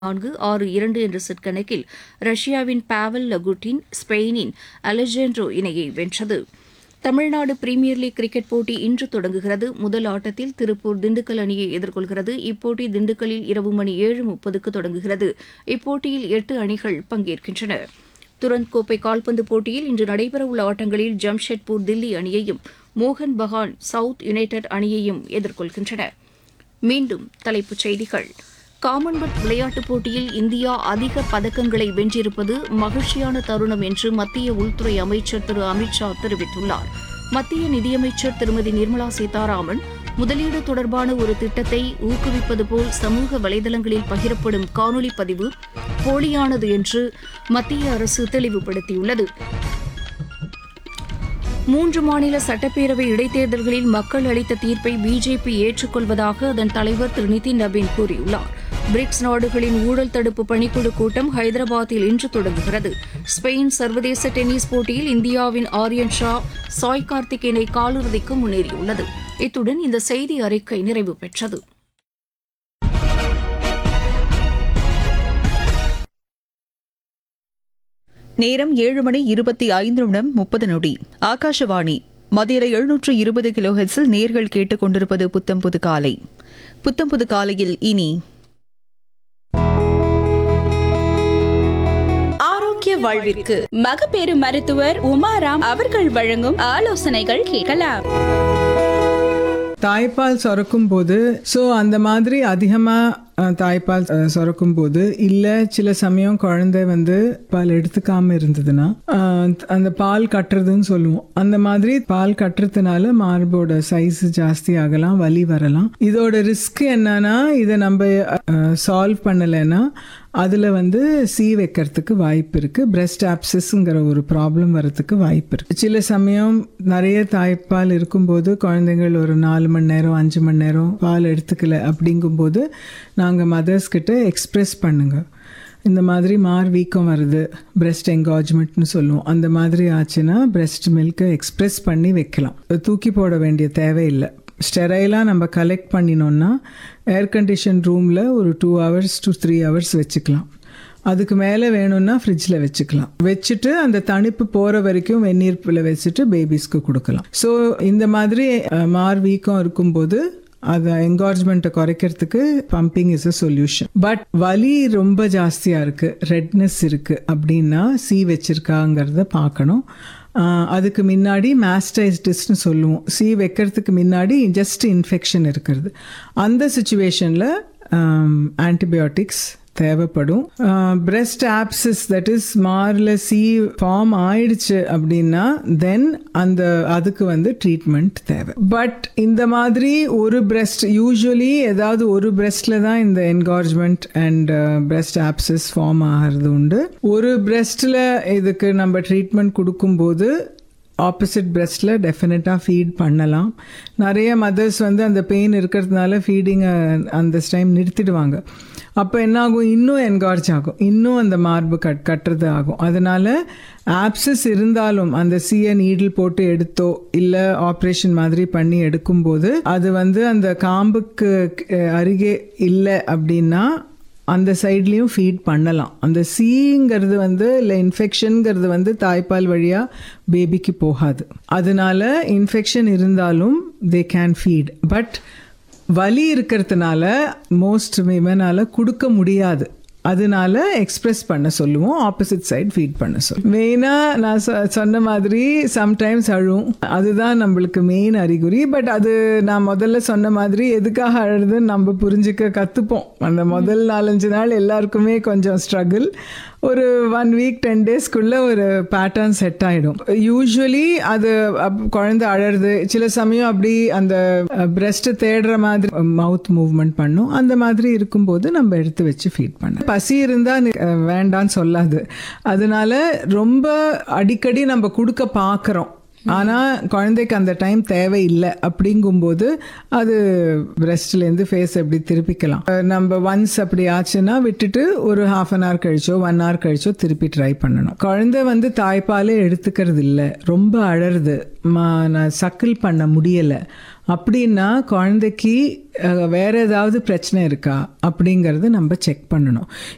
நான்கு ஆறு இரண்டு என்ற செட் கணக்கில் ரஷ்யாவின் பாவல் லகுட்டின் ஸ்பெயினின் அலெஜாண்ட்ரோ இணையை வென்றது தமிழ்நாடு பிரீமியர் லீக் கிரிக்கெட் போட்டி இன்று தொடங்குகிறது முதல் ஆட்டத்தில் திருப்பூர் திண்டுக்கல் அணியை எதிர்கொள்கிறது இப்போட்டி திண்டுக்கல்லில் இரவு மணி ஏழு முப்பதுக்கு தொடங்குகிறது இப்போட்டியில் எட்டு அணிகள் பங்கேற்கின்றன துரந்த் கோப்பை கால்பந்து போட்டியில் இன்று நடைபெறவுள்ள ஆட்டங்களில் ஜம்ஷெட்பூர் தில்லி அணியையும் மோகன் பகான் சவுத் யுனைடெட் அணியையும் எதிர்கொள்கின்றன மீண்டும் தலைப்புச் செய்திகள் காமன்வெல்த் விளையாட்டுப் போட்டியில் இந்தியா அதிக பதக்கங்களை வென்றிருப்பது மகிழ்ச்சியான தருணம் என்று மத்திய உள்துறை அமைச்சர் திரு அமித் ஷா தெரிவித்துள்ளார் மத்திய நிதியமைச்சர் திருமதி நிர்மலா சீதாராமன் முதலீடு தொடர்பான ஒரு திட்டத்தை ஊக்குவிப்பது போல் சமூக வலைதளங்களில் பகிரப்படும் காணொலி பதிவு போலியானது என்று மத்திய அரசு தெளிவுபடுத்தியுள்ளது மூன்று மாநில சட்டப்பேரவை இடைத்தேர்தல்களில் மக்கள் அளித்த தீர்ப்பை பிஜேபி ஏற்றுக்கொள்வதாக அதன் தலைவர் திரு நிதின் நவீன் கூறியுள்ளார் பிரிக்ஸ் நாடுகளின் ஊழல் தடுப்பு பணிக்குழு கூட்டம் ஹைதராபாத்தில் இன்று தொடங்குகிறது ஸ்பெயின் சர்வதேச டென்னிஸ் போட்டியில் இந்தியாவின் ஆரியன் ஷா சாய் கார்த்திக் இணை காலிறுதிக்கு முன்னேறியுள்ளது இத்துடன் இந்த செய்தி அறிக்கை நிறைவு பெற்றது நேரம் ஏழு மணி இருபத்தி ஐந்து நிமிடம் முப்பது நொடி ஆகாஷவாணி மதிய எழுநூற்று இருபது கிலோ ஹெட்ஸில் நேர்கள் கேட்டுக் கொண்டிருப்பது புத்தம் புது காலை புத்தம் புது காலையில் இனி ஆரோக்கிய வாழ்விற்கு மகப்பேறு மருத்துவர் உமாராம் அவர்கள் வழங்கும் ஆலோசனைகள் கேட்கலாம் தாய்ப்பால் சுரக்கும் போது ஸோ அந்த மாதிரி அதிகமாக தாய்ப்பால் அஹ், சுரக்கும் போது இல்லை சில சமயம் குழந்தை வந்து பால் எடுத்துக்காம இருந்ததுன்னா அஹ், அந்த பால் கட்டுறதுன்னு சொல்லுவோம் அந்த மாதிரி பால் கட்டுறதுனால மார்போட சைஸ் ஜாஸ்தி ஆகலாம் வலி வரலாம் இதோட ரிஸ்க் என்னன்னா இதை நம்ம சால்வ் பண்ணலைன்னா அதில் வந்து சீ வைக்கிறதுக்கு வாய்ப்பு இருக்குது பிரெஸ்ட் ஆப்சஸ்ங்கிற ஒரு ப்ராப்ளம் வரதுக்கு வாய்ப்பு இருக்குது சில சமயம் நிறைய தாய்ப்பால் இருக்கும்போது குழந்தைகள் ஒரு நாலு மணி நேரம் அஞ்சு மணி நேரம் பால் எடுத்துக்கல அப்படிங்கும்போது நாங்கள் மதர்ஸ் கிட்ட எக்ஸ்பிரஸ் பண்ணுங்க இந்த மாதிரி மார் வீக்கம் வருது பிரெஸ்ட் என்காஜ்மெண்ட்னு சொல்லுவோம் அந்த மாதிரி ஆச்சுன்னா பிரெஸ்ட் மில்க்கை எக்ஸ்பிரஸ் பண்ணி வைக்கலாம் தூக்கி போட வேண்டிய தேவையில்லை ஸ்டெரைலாக நம்ம கலெக்ட் பண்ணினோன்னா ஏர் கண்டிஷன் ரூமில் ஒரு two hours to three hours வச்சுக்கலாம் அதுக்கு மேலே வேணும்னா ஃப்ரிட்ஜில் வச்சுக்கலாம் வச்சுட்டு அந்த தணிப்பு போகிற வரைக்கும் வெந்நீர்ப்பில் வச்சுட்டு பேபிஸ்க்கு கொடுக்கலாம் ஸோ இந்த மாதிரி அஹ், மார் வீக்கம் இருக்கும்போது அதை என்கார்ஜ்மெண்ட்டை குறைக்கிறதுக்கு pumping is a solution but வலி ரொம்ப ஜாஸ்தியாக இருக்குது ரெட்னஸ் இருக்குது அப்படின்னா சி வச்சிருக்காங்கிறத பார்க்கணும் ஆஹ் அதுக்கு முன்னாடி மாஸ்டைஸ்டிஸ்னு சொல்லுவோம் சி வைக்கிறதுக்கு முன்னாடி ஜஸ்ட் இன்ஃபெக்ஷன் இருக்கிறது அந்த சுச்சுவேஷனில் ஆன்டிபயோட்டிக்ஸ் தேவைப்படும் பிரெஸ்ட் ஆப்சஸ் தட் இஸ் மாரில் சி ஃபார்ம் ஆயிடுச்சு அப்படின்னா தென் அந்த அதுக்கு வந்து ட்ரீட்மெண்ட் தேவை பட் இந்த மாதிரி ஒரு பிரெஸ்ட் யூஸ்வலி ஏதாவது ஒரு பிரெஸ்ட்ல தான் இந்த engorgement and breast abscess form ஆகிறது உண்டு ஒரு பிரெஸ்ட்ல இதுக்கு நம்ம ட்ரீட்மெண்ட் கொடுக்கும்போது ஆப்போசிட் பிரெஸ்டில் டெஃபினட்டாக ஃபீட் பண்ணலாம் நிறைய மதர்ஸ் வந்து அந்த பெயின் இருக்கிறதுனால ஃபீடிங்கை அந்த டைம் நிறுத்திடுவாங்க அப்போ என்ன ஆகும் இன்னும் என்கார்ஜ் ஆகும் இன்னும் அந்த மார்பு கட் கட்டுறது ஆகும் அதனால ஆப்சஸ் இருந்தாலும் அந்த சிய நீடில் போட்டு எடுத்தோ இல்லை ஆப்ரேஷன் மாதிரி பண்ணி எடுக்கும்போது அது வந்து அந்த காம்புக்கு அஹ், அருகே இல்லை அப்படின்னா அந்த சைட்லேயும் ஃபீட் பண்ணலாம் அந்த சீங்கிறது வந்து இல்லை இன்ஃபெக்ஷனுங்கிறது வந்து தாய்ப்பால் வழியாக பேபிக்கு போகாது அதனால இன்ஃபெக்ஷன் இருந்தாலும் தே கேன் ஃபீட் பட் வலி இருக்கிறதுனால மோஸ்ட் விமனால கொடுக்க முடியாது அதனால எக்ஸ்பிரஸ் பண்ண சொல்லுவோம் ஆப்போசிட் சைடு ஃபீட் பண்ண சொல்லுவோம் மெயினாக நான் சொ- சொன்ன மாதிரி சம்டைம்ஸ் அழும் அதுதான் நம்மளுக்கு மெயின் அறிகுறி பட் அது நான் முதல்ல சொன்ன மாதிரி எதுக்காக அழுதுன்னு நம்ம புரிஞ்சுக்க கற்றுப்போம் அந்த முதல் நாலஞ்சு நாள் எல்லாருக்குமே கொஞ்சம் ஸ்ட்ரகிள் ஒரு ஒன் வீக் டென் டேஸ்க்குள்ள ஒரு பேட்டர்ன் செட் ஆகிடும் யூஸ்வலி அது அப்- குழந்தை அழறது சில சமயம் அப்படி அந்த பிரெஸ்ட் தேடுற மாதிரி மவுத் மூவ்மெண்ட் பண்ணும் அந்த மாதிரி இருக்கும்போது நம்ம எடுத்து வச்சு ஃபீட் பண்ண பசி இருந்தால் வேண்டான்னு சொல்லாது அதனால ரொம்ப அடிக்கடி நம்ம கொடுக்க பார்க்குறோம் ஆனால் குழந்தைக்கு அந்த டைம் தேவையில்லை அப்படிங்கும்போது அது பிரெஸ்ட்லேருந்து ஃபேஸ் எப்படி திருப்பிக்கலாம் அஹ் நம்ம ஒன்ஸ் அப்படி ஆச்சுன்னா விட்டுட்டு ஒரு ஹாஃப் அன் ஹவர் கழிச்சோ ஒன் ஹவர் கழிச்சோ திருப்பி ட்ரை பண்ணணும் குழந்தை வந்து தாய்ப்பாலே எடுத்துக்கிறது இல்லை ரொம்ப அழறது மா நான் சக்கிள் பண்ண முடியலை அப்படின்னா குழந்தைக்கு அஹ், வேற ஏதாவது பிரச்சனை இருக்கா அப்படிங்கறது நம்ம செக் பண்ணணும்